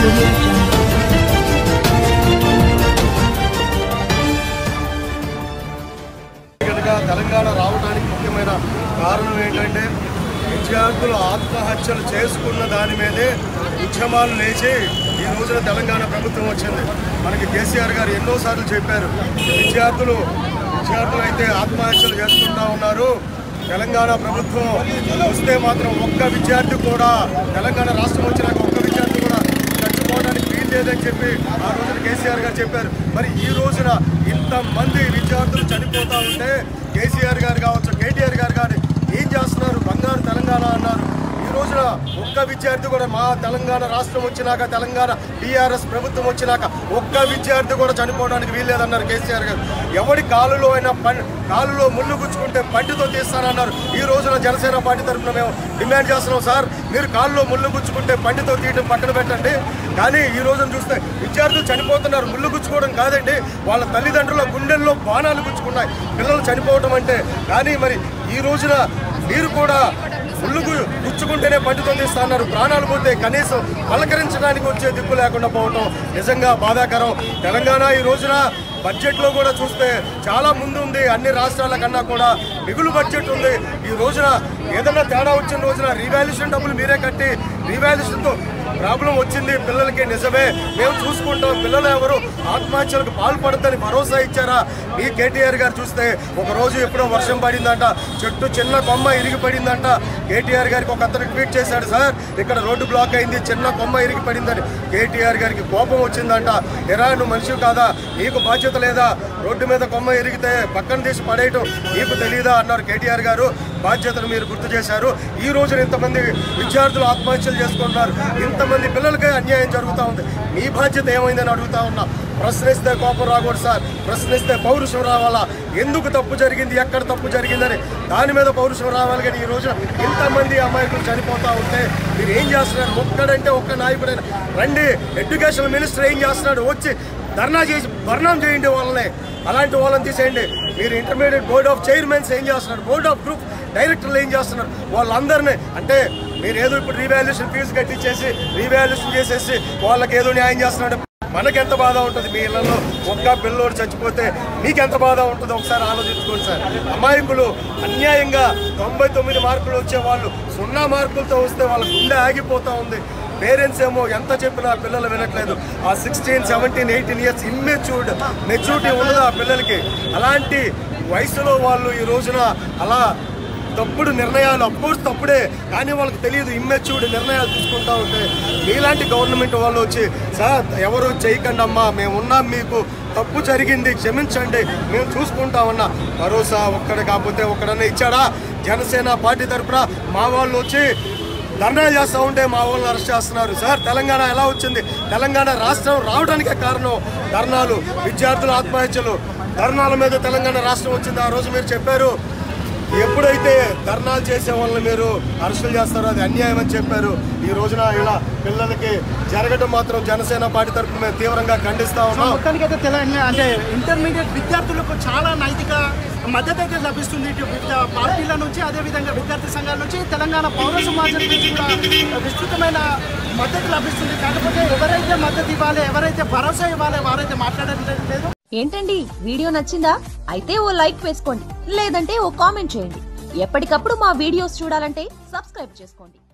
audio jungle. కనుక తెలంగాణ రావడానికి ముఖ్యమైన కారణం ఏంటంటే విద్యార్థులు ఆత్మహత్యలు చేసుకున్న దాని మీదే ఉద్యమాలు లేచి ఈ రోజున తెలంగాణ ప్రభుత్వం వచ్చింది మనకి కేసీఆర్ గారు ఎన్నోసార్లు చెప్పారు విద్యార్థులు విద్యార్థులు అయితే ఆత్మహత్యలు చేసుకుంటా ఉన్నారు తెలంగాణ ప్రభుత్వం వస్తే మాత్రం ఒక్క విద్యార్థి కూడా తెలంగాణ రాష్ట్రం వచ్చినాక ఒక్క విద్యార్థి కూడా చచ్చిపోవడానికి వీలు లేదని చెప్పి ఆ రోజున కేసీఆర్ గారు చెప్పారు మరి ఈ రోజున ఇంతమంది విద్యార్థులు చనిపోతా ఉంటే కేసీఆర్ గారు కావచ్చు కేటీఆర్ గారు కానీ ఏం చేస్తున్నారు బంగారు తెలంగాణ అన్నారు ఈ రోజున ఒక్క విద్యార్థి కూడా మా తెలంగాణ రాష్ట్రం వచ్చినాక తెలంగాణ టీఆర్ఎస్ ప్రభుత్వం వచ్చినాక ఒక్క విద్యార్థి కూడా చనిపోవడానికి వీల్లేదన్నారు కేసీఆర్ గారు ఎవడి కాలులో అయినా పం- కాలులో ముళ్ళు గుచ్చుకుంటే పంటితో తీస్తారన్నారు ఈ రోజున జనసేన పార్టీ తరఫున మేము డిమాండ్ చేస్తున్నాం సార్ మీరు కాలులో ముళ్ళు గుచ్చుకుంటే పంటితో తీయటం పక్కన పెట్టండి కానీ ఈ రోజున చూస్తే విద్యార్థులు చనిపోతున్నారు ముళ్ళు గుచ్చుకోవడం కాదండి వాళ్ళ తల్లిదండ్రుల గుండెల్లో బాణాలు గుచ్చుకున్నాయి పిల్లలు చనిపోవడం అంటే కానీ మరి ఈ రోజున మీరు కూడా ముళ్ళు గు- గుచ్చుకుంటేనే పంటితో తీస్తా అన్నారు ప్రాణాలు పోతే కనీసం పలకరించడానికి వచ్చే దిక్కు లేకుండా పోవటం నిజంగా బాధాకరం తెలంగాణ ఈ రోజున బడ్జెట్లో కూడా చూస్తే చాలా ముందు ఉంది అన్ని రాష్ట్రాల కన్నా కూడా మిగులు బడ్జెట్ ఉంది ఈ రోజున ఏదైనా తేడా వచ్చిన రోజున రీవాల్యూషన్ డబ్బులు మీరే కట్టి రీవాల్యూషన్తో ప్రాబ్లం వచ్చింది పిల్లలకి నిజమే మేము చూసుకుంటాం పిల్లలు ఎవరు ఆత్మహత్యలకు పాల్పడద్దని భరోసా ఇచ్చారా మీ కేటీఆర్ గారు చూస్తే ఒక రోజు ఎప్పుడో వర్షం పడిందంట చెట్టు చిన్న కొమ్మ ఇరిగి పడిందంట కేటీఆర్ గారికి ఒక అతను ట్వీట్ చేశాడు సార్ ఇక్కడ రోడ్డు బ్లాక్ అయింది చిన్న కొమ్మ ఇరిగి పడిందని కేటీఆర్ గారికి కోపం వచ్చిందంట ఎరా నువ్వు మనిషి కాదా నీకు బాధ్యత లేదా రోడ్డు మీద కొమ్మ ఇరిగితే పక్కన తీసి పడేయటం నీకు తెలియదా అన్నారు కేటీఆర్ గారు బాధ్యతను మీరు గుర్తు చేశారు ఈ రోజున ఇంతమంది విద్యార్థులు ఆత్మహత్యలు చేసుకుంటున్నారు ఇంతమంది పిల్లలకే అన్యాయం జరుగుతూ ఉంది మీ బాధ్యత ఏమైందని అడుగుతా ఉన్నా ప్రశ్నిస్తే కోపం రాకూడదు సార్ ప్రశ్నిస్తే పౌరుషం రావాలా ఎందుకు తప్పు జరిగింది ఎక్కడ తప్పు జరిగిందని దాని మీద పౌరుషం రావాలి కానీ ఈ రోజున ఇంతమంది అమాయకులు చనిపోతా ఉంటే మీరు ఏం చేస్తున్నారు ఒక్కడంటే ఒక్క నాయకుడైనా రండి ఎడ్యుకేషన్ మినిస్టర్ ఏం చేస్తున్నాడు వచ్చి ధర్నా చేసి ధర్నాం చేయండి వాళ్ళని అలాంటి వాళ్ళని తీసేయండి మీరు ఇంటర్మీడియట్ బోర్డ్ ఆఫ్ చైర్మన్స్ ఏం చేస్తున్నారు బోర్డ్ ఆఫ్ గ్రూప్ డైరెక్టర్లు ఏం చేస్తున్నారు వాళ్ళందరినీ అంటే మీరు ఏదో ఇప్పుడు రీవాల్యూషన్ ఫీజు కట్టించేసి రీవాల్యూషన్ చేసేసి వాళ్ళకి ఏదో న్యాయం చేస్తున్నాడు మనకెంత బాధ ఉంటుంది మీ ఇళ్లలో ఒక్క పిల్లోడు చచ్చిపోతే మీకెంత బాధ ఉంటుంది ఒకసారి ఆలోచించుకోండి సార్ అమాయకులు అన్యాయంగా తొంభై తొమ్మిది మార్కులు వచ్చే వాళ్ళు సున్నా మార్కులతో వస్తే వాళ్ళ గుండె ఆగిపోతా ఉంది పేరెంట్స్ ఏమో ఎంత చెప్పినా పిల్లలు వినట్లేదు ఆ sixteen seventeen eighteen years immatured maturity ఉండదు ఆ పిల్లలకి అలాంటి వయసులో వాళ్ళు ఈ రోజున అలా తప్పుడు నిర్ణయాలు అఫ్కోర్స్ తప్పుడే కానీ వాళ్ళకి తెలియదు ఇమ్మెచ్యూర్డ్ నిర్ణయాలు తీసుకుంటా ఉంటే మీలాంటి గవర్నమెంట్ వాళ్ళు వచ్చి సార్ ఎవరు చేయకండి అమ్మా మేము ఉన్నాం మీకు తప్పు జరిగింది క్షమించండి మేము చూసుకుంటామన్నా భరోసా ఒక్కడ కాకపోతే ఒక్కడన్నా ఇచ్చాడా జనసేన పార్టీ తరఫున మా వాళ్ళు వచ్చి ధర్నాలు చేస్తూ ఉంటే మా వాళ్ళని అరెస్ట్ చేస్తున్నారు సార్ తెలంగాణ ఎలా వచ్చింది తెలంగాణ రాష్ట్రం రావడానికే కారణం ధర్నాలు విద్యార్థుల ఆత్మహత్యలు ధర్నాల మీద తెలంగాణ రాష్ట్రం వచ్చింది ఆ రోజు మీరు చెప్పారు ఎప్పుడైతే ధర్నాలు చేసే వాళ్ళని మీరు అరెస్టులు చేస్తారో అది అన్యాయం అని చెప్పారు ఈ రోజున ఇలా పిల్లలకి జరగడం మాత్రం జనసేన పార్టీ తరఫున మేము తీవ్రంగా ఖండిస్తా ఉన్నాం మొత్తానికి అయితే తెలంగాణ అంటే ఇంటర్మీడియట్ విద్యార్థులకు చాలా నైతిక మద్దతు అయితే లభిస్తుంది ఇటు విద్యా పార్టీల నుంచి అదేవిధంగా విద్యార్థి సంఘాల నుంచి తెలంగాణ పౌర సమాజం నుంచి కూడా విస్తృతమైన మద్దతు లభిస్తుంది కాకపోతే ఎవరైతే మద్దతు ఇవ్వాలి ఎవరైతే భరోసా ఇవ్వాలి వారైతే మాట్లాడడం లేదు ఏంటండి వీడియో నచ్చిందా అయితే ఓ లైక్ వేసుకోండి లేదంటే ఓ కామెంట్ చేయండి ఎప్పటికప్పుడు మా వీడియోస్ చూడాలంటే సబ్స్క్రైబ్ చేసుకోండి